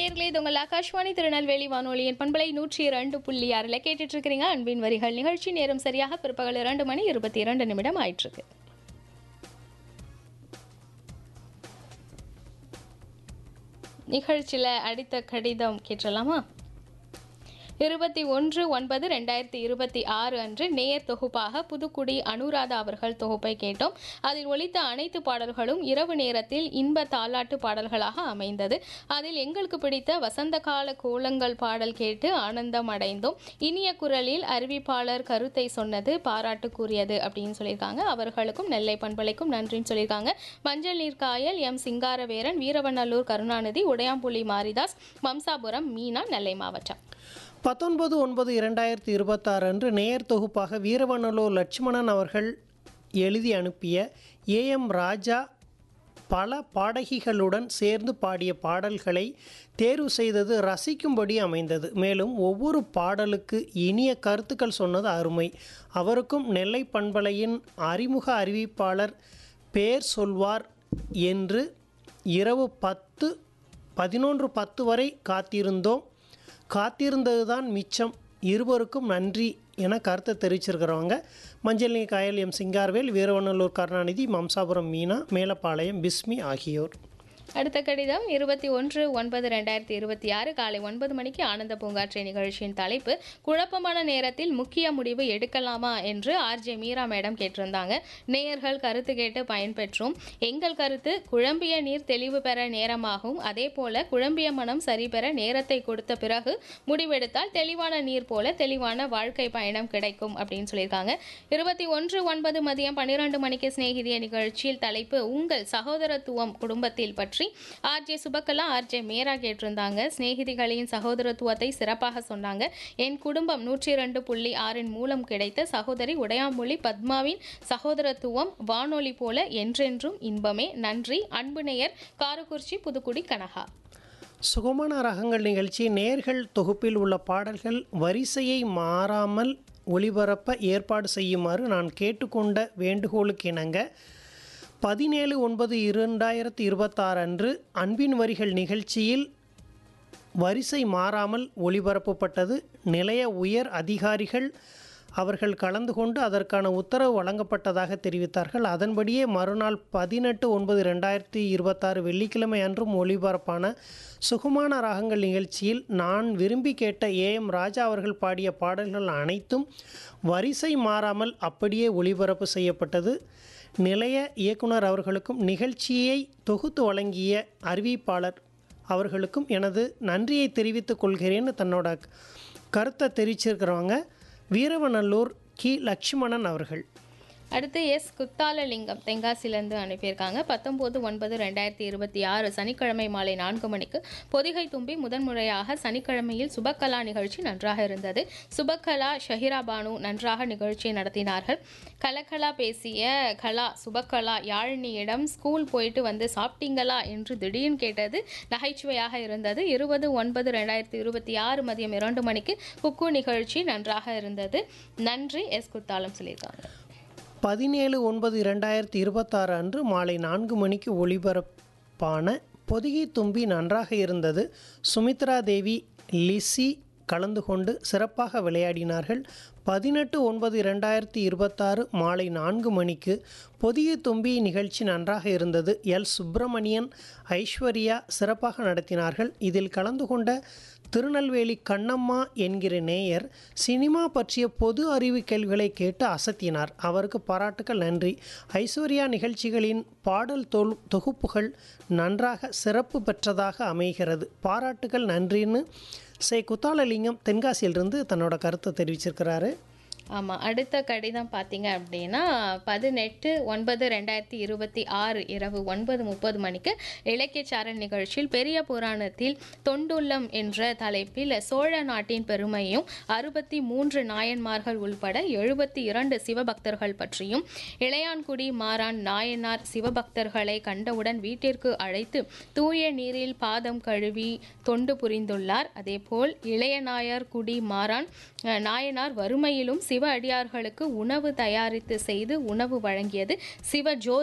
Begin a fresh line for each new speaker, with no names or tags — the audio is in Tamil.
நேர்களே இது உங்கள் ஆகாஷ்வாணி திருநெல்வேலி வானொலியின் பண்பலை நூற்றி இரண்டு புள்ளி ஆறில் கேட்டுட்டு இருக்கிறீங்க அன்பின் வரிகள் நிகழ்ச்சி நேரம் சரியாக பிற்பகல் இரண்டு மணி இருபத்தி இரண்டு நிமிடம் ஆயிட்டிருக்கு நிகழ்ச்சியில் அடித்த கடிதம் கேட்டலாமா இருபத்தி ஒன்று ஒன்பது ரெண்டாயிரத்தி இருபத்தி ஆறு அன்று நேர் தொகுப்பாக புதுக்குடி அனுராதா அவர்கள் தொகுப்பை கேட்டோம் அதில் ஒலித்த அனைத்து பாடல்களும் இரவு நேரத்தில் இன்ப தாலாட்டு பாடல்களாக அமைந்தது அதில் எங்களுக்கு பிடித்த வசந்த கால கோலங்கள் பாடல் கேட்டு ஆனந்தம் அடைந்தோம் இனிய குரலில் அறிவிப்பாளர் கருத்தை சொன்னது பாராட்டுக்குரியது அப்படின்னு சொல்லியிருக்காங்க அவர்களுக்கும் நெல்லை பண்பலைக்கும் நன்றின்னு சொல்லியிருக்காங்க மஞ்சள் நீர் காயல் எம் சிங்காரவேரன் வீரவநல்லூர் கருணாநிதி உடையாம்புலி மாரிதாஸ் மம்சாபுரம் மீனா நெல்லை மாவட்டம்
பத்தொன்பது ஒன்பது இரண்டாயிரத்தி இருபத்தாறு அன்று நேயர் தொகுப்பாக வீரவனலூர் லட்சுமணன் அவர்கள் எழுதி அனுப்பிய ஏஎம் ராஜா பல பாடகிகளுடன் சேர்ந்து பாடிய பாடல்களை தேர்வு செய்தது ரசிக்கும்படி அமைந்தது மேலும் ஒவ்வொரு பாடலுக்கு இனிய கருத்துக்கள் சொன்னது அருமை அவருக்கும் நெல்லை பண்பலையின் அறிமுக அறிவிப்பாளர் பேர் சொல்வார் என்று இரவு பத்து பதினொன்று பத்து வரை காத்திருந்தோம் காத்திருந்ததுதான் மிச்சம் இருவருக்கும் நன்றி என கருத்தை தெரிவிச்சிருக்கிறவங்க மஞ்சள் நீர் காயல் எம் சிங்கார்வேல் வீரவநல்லூர் கருணாநிதி மம்சாபுரம் மீனா மேலப்பாளையம் பிஸ்மி ஆகியோர்
அடுத்த கடிதம் இருபத்தி ஒன்று ஒன்பது ரெண்டாயிரத்தி இருபத்தி ஆறு காலை ஒன்பது மணிக்கு ஆனந்த பூங்காற்றை நிகழ்ச்சியின் தலைப்பு குழப்பமான நேரத்தில் முக்கிய முடிவு எடுக்கலாமா என்று ஆர்ஜே மீரா மேடம் கேட்டிருந்தாங்க நேயர்கள் கருத்து கேட்டு பயன்பெற்றும் எங்கள் கருத்து குழம்பிய நீர் தெளிவு பெற நேரமாகும் அதே போல குழம்பிய மனம் சரி பெற நேரத்தை கொடுத்த பிறகு முடிவெடுத்தால் தெளிவான நீர் போல தெளிவான வாழ்க்கை பயணம் கிடைக்கும் அப்படின்னு சொல்லியிருக்காங்க இருபத்தி ஒன்று ஒன்பது மதியம் பன்னிரண்டு மணிக்கு சிநேகிதிய நிகழ்ச்சியில் தலைப்பு உங்கள் சகோதரத்துவம் குடும்பத்தில் பற்றி ஆர்ஜே சுபக்கலா ஆர்ஜே மேரா கேட்டிருந்தாங்க சிநேகிதிகளின் சகோதரத்துவத்தை சிறப்பாக சொன்னாங்க என் குடும்பம் நூற்றி இரண்டு புள்ளி ஆறின் மூலம் கிடைத்த சகோதரி உடையாமொழி பத்மாவின் சகோதரத்துவம் வானொலி போல என்றென்றும் இன்பமே நன்றி அன்பு நேயர் காரக்குறிச்சி புதுக்குடி கனகா
சுகமான ரகங்கள் நிகழ்ச்சி நேர்கள் தொகுப்பில் உள்ள பாடல்கள் வரிசையை மாறாமல் ஒளிபரப்ப ஏற்பாடு செய்யுமாறு நான் கேட்டுக்கொண்ட வேண்டுகோளுக்கு இணங்க பதினேழு ஒன்பது இரண்டாயிரத்தி இருபத்தாறு அன்று அன்பின் வரிகள் நிகழ்ச்சியில் வரிசை மாறாமல் ஒளிபரப்பப்பட்டது நிலைய உயர் அதிகாரிகள் அவர்கள் கலந்து கொண்டு அதற்கான உத்தரவு வழங்கப்பட்டதாக தெரிவித்தார்கள் அதன்படியே மறுநாள் பதினெட்டு ஒன்பது ரெண்டாயிரத்தி இருபத்தாறு வெள்ளிக்கிழமை அன்றும் ஒளிபரப்பான சுகுமான ராகங்கள் நிகழ்ச்சியில் நான் விரும்பி கேட்ட ஏஎம் ராஜா அவர்கள் பாடிய பாடல்கள் அனைத்தும் வரிசை மாறாமல் அப்படியே ஒளிபரப்பு செய்யப்பட்டது நிலைய இயக்குனர் அவர்களுக்கும் நிகழ்ச்சியை தொகுத்து வழங்கிய அறிவிப்பாளர் அவர்களுக்கும் எனது நன்றியை தெரிவித்துக் கொள்கிறேன்னு தன்னோட கருத்தை தெரிவிச்சிருக்கிறவங்க வீரவநல்லூர் கி லட்சுமணன் அவர்கள்
அடுத்து எஸ் குத்தாலலிங்கம் தென்காசிலேருந்து அனுப்பியிருக்காங்க பத்தொம்போது ஒன்பது ரெண்டாயிரத்தி இருபத்தி ஆறு சனிக்கிழமை மாலை நான்கு மணிக்கு பொதிகை தும்பி முதன்முறையாக சனிக்கிழமையில் சுபக்கலா நிகழ்ச்சி நன்றாக இருந்தது சுபக்கலா ஷஹிரா பானு நன்றாக நிகழ்ச்சியை நடத்தினார்கள் கலக்கலா பேசிய கலா சுபக்கலா யாழினியிடம் ஸ்கூல் போயிட்டு வந்து சாப்பிட்டீங்களா என்று திடீர்னு கேட்டது நகைச்சுவையாக இருந்தது இருபது ஒன்பது ரெண்டாயிரத்தி இருபத்தி ஆறு மதியம் இரண்டு மணிக்கு குக்கு நிகழ்ச்சி நன்றாக இருந்தது நன்றி எஸ் குத்தாலம் சொல்லியிருக்காங்க
பதினேழு ஒன்பது இரண்டாயிரத்தி இருபத்தாறு அன்று மாலை நான்கு மணிக்கு ஒளிபரப்பான பொதிகை தும்பி நன்றாக இருந்தது சுமித்ரா தேவி லிசி கலந்து கொண்டு சிறப்பாக விளையாடினார்கள் பதினெட்டு ஒன்பது இரண்டாயிரத்தி இருபத்தாறு மாலை நான்கு மணிக்கு பொதிய தும்பி நிகழ்ச்சி நன்றாக இருந்தது எல் சுப்பிரமணியன் ஐஸ்வர்யா சிறப்பாக நடத்தினார்கள் இதில் கலந்து கொண்ட திருநெல்வேலி கண்ணம்மா என்கிற நேயர் சினிமா பற்றிய பொது அறிவு கேள்விகளை கேட்டு அசத்தினார் அவருக்கு பாராட்டுக்கள் நன்றி ஐஸ்வர்யா நிகழ்ச்சிகளின் பாடல் தொல் தொகுப்புகள் நன்றாக சிறப்பு பெற்றதாக அமைகிறது பாராட்டுகள் நன்றின்னு சே குத்தாலலிங்கம் தென்காசியிலிருந்து தன்னோட கருத்தை தெரிவிச்சிருக்கிறாரு
ஆமாம் அடுத்த கடிதம் பார்த்தீங்க அப்படின்னா பதினெட்டு ஒன்பது ரெண்டாயிரத்தி இருபத்தி ஆறு இரவு ஒன்பது முப்பது மணிக்கு இலக்கியச்சாரல் நிகழ்ச்சியில் பெரிய புராணத்தில் தொண்டுள்ளம் என்ற தலைப்பில் சோழ நாட்டின் பெருமையும் அறுபத்தி மூன்று நாயன்மார்கள் உள்பட எழுபத்தி இரண்டு சிவபக்தர்கள் பற்றியும் இளையான்குடி மாறான் நாயனார் சிவபக்தர்களை கண்டவுடன் வீட்டிற்கு அழைத்து தூய நீரில் பாதம் கழுவி தொண்டு புரிந்துள்ளார் அதேபோல் இளையநாயர் குடி மாறான் அஹ், நாயனார் வறுமையிலும் சிவ அடியார்களுக்கு உணவு தயாரித்து செய்து உணவு வழங்கியது சிவ ஜோதி